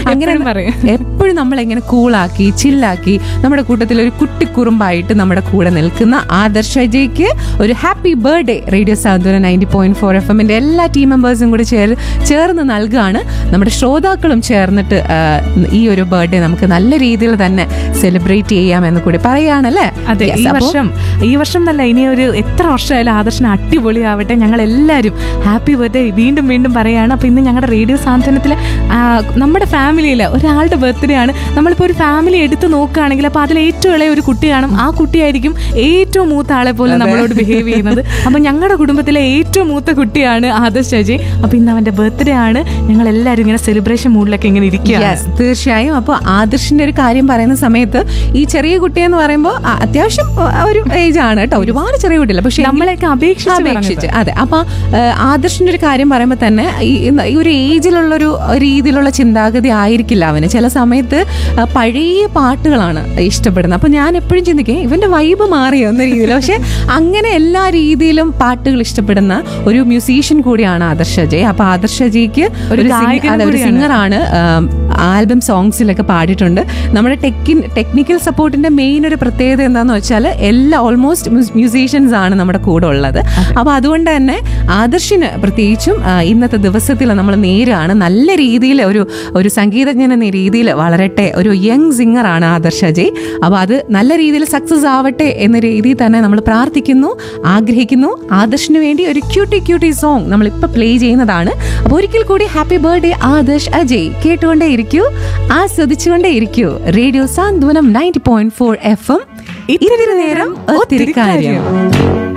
അങ്ങനെ എപ്പോഴും പറയും. എപ്പോഴും നമ്മളെങ്ങനെ കൂളാക്കി ചില്ലാക്കി നമ്മുടെ കൂട്ടത്തിൽ ഒരു കുട്ടിക്കുറുമ്പായിട്ട് നമ്മുടെ കൂടെ നിൽക്കുന്ന ആദർശ അജയ്ക്ക് ഒരു happy birthday radio Santhwana ninety point four F എമ്മിന്റെ എല്ലാ ടീം മെമ്പേഴ്സും കൂടി ചേർ ചേർന്ന് നൽകുകയാണ് നമ്മുടെ ശ്രോതാക്കളും ചേർന്നിട്ട് ആ, ഈ ഒരു ബർത്ത്ഡേ നമുക്ക് നല്ല രീതിയിൽ തന്നെ സെലിബ്രേറ്റ് ചെയ്യാമെന്ന് കൂടി പറയുകയാണല്ലേ അതെ Yes, ഈ അപ്പോ- വർഷം ഈ വർഷം നല്ല ഇനി ഒരു എത്ര വർഷമായാലും ആദർശന് അടിപൊളിയാവട്ടെ ഞങ്ങൾ എല്ലാവരും ഹാപ്പി ബർത്ത്ഡേ വീണ്ടും വീണ്ടും പറയാണ് അപ്പൊ ഇന്ന് ഞങ്ങളുടെ റേഡിയോ സാന്ത്വനത്തിലെ ആ, നമ്മുടെ ഫാമിലിയിലെ ഒരാളുടെ ബർത്ത്ഡേ ആണ് നമ്മളിപ്പോൾ ഒരു ഫാമിലി എടുത്ത് നോക്കുകയാണെങ്കിൽ അപ്പോൾ അതിൽ ഏറ്റവും ഇളയ ഒരു കുട്ടി കാണും ആ കുട്ടിയായിരിക്കും ഏറ്റവും മൂത്ത ആളെ പോലെ നമ്മളോട് ബിഹേവ് ചെയ്യുന്നത് അപ്പൊ ഞങ്ങളുടെ കുടുംബത്തിലെ ഏറ്റവും മൂത്ത കുട്ടിയാണ് ആദർശ് അജയ് അപ്പൊ ഇന്ന് അവന്റെ ബർത്ത്ഡേ ആണ് ഞങ്ങൾ എല്ലാവരും ഇങ്ങനെ സെലിബ്രേഷൻ മൂഡിലൊക്കെ ഇങ്ങനെ ഇരിക്കുകയാണ് Yes, തീർച്ചയായും അപ്പോൾ ആദർശിന്റെ ഒരു കാര്യം പറയുന്ന സമയത്ത് ഈ ചെറിയ കുട്ടി എന്ന് പറയുമ്പോൾ ആ, അത്യാവശ്യം ആ, ഒരു ഏജ് ആണ് കേട്ടോ ഒരുപാട് ചെറിയ കുട്ടിയല്ല പക്ഷെ എങ്കിലും- നമ്മളെയൊക്കെ അപേക്ഷിച്ച് അപേക്ഷിച്ച് അതെ അപ്പൊ ആ, ആദർശിന്റെ ഒരു കാര്യം പറയുമ്പോൾ തന്നെ ഈ ഇന്ന് ഈ ഒരു ഏജിലുള്ളൊരു രീതിയിലുള്ള ചിന്താഗതി ആയിരിക്കില്ല അവന് ചില സമയത്ത് ആ, പഴയ പാട്ടുകളാണ് ഇഷ്ടപ്പെടുന്നത് അപ്പൊ ഞാൻ എപ്പോഴും ചിന്തിക്കും ഇവന്റെ വൈബ് മാറിയോ എന്ന രീതിയിൽ പക്ഷെ അങ്ങനെ എല്ലാ രീതിയിലും പാട്ടുകൾ ഇഷ്ടപ്പെടുന്ന ഒരു മ്യൂസീഷ്യൻ കൂടിയാണ് ആദർശ അജയ് അപ്പൊ ആദർശ അജയ്ക്ക് ഒരു സിംഗ- ഗായകനും അതെ, ഒരു കൂടിയാണ്. സിംഗറാണ് ആൽബം സോങ്സിലൊക്കെ പാടിയിട്ടുണ്ട് നമ്മുടെ ടെക്കിൻ ടെക്നിക്കൽ സപ്പോർട്ടിന്റെ മെയിൻ ഒരു പ്രത്യേകത എന്താന്ന് വെച്ചാൽ എല്ലാ ഓൾമോസ്റ്റ് മ്യൂസീഷ്യൻസ് ആണ് നമ്മുടെ കൂടെ ഉള്ളത് അപ്പൊ അതുകൊണ്ട് തന്നെ ആദർശിന് പ്രത്യേകിച്ചും ആ, ഇന്നത്തെ ദിവസത്തിൽ നമ്മൾ നേരാണ് നല്ല രീതിയിൽ ഒരു ഒരു സംഗീതജ്ഞൻ എന്ന രീതിയിൽ വളരട്ടെ ഒരു യങ് സിംഗറാണ് ആദർശ അജയ് അപ്പൊ അത് നല്ല രീതിയിൽ സക്സസ് ആവട്ടെ എന്ന രീതിയിൽ തന്നെ നമ്മൾ പ്രാർത്ഥിക്കുന്നു ആഗ്രഹിക്കുന്നു ആദർശിന് വേണ്ടി ഒരു ക്യൂട്ടി ക്യൂട്ടി സോങ് നമ്മൾ ഇപ്പൊ പ്ലേ ചെയ്യുന്നതാണ് അപ്പൊ ഒരിക്കൽ കൂടി ഹാപ്പി ബർത്ത്ഡേ ആദർശ് അജയ് കേട്ടുകൊണ്ടേ ഇരിക്കൂ ആസ്വദിച്ചുകൊണ്ടേ ഇരിക്കൂ radio Santhwanam ninety point four F M ഇത്തിരി നേരം ഒത്തിരി കാര്യം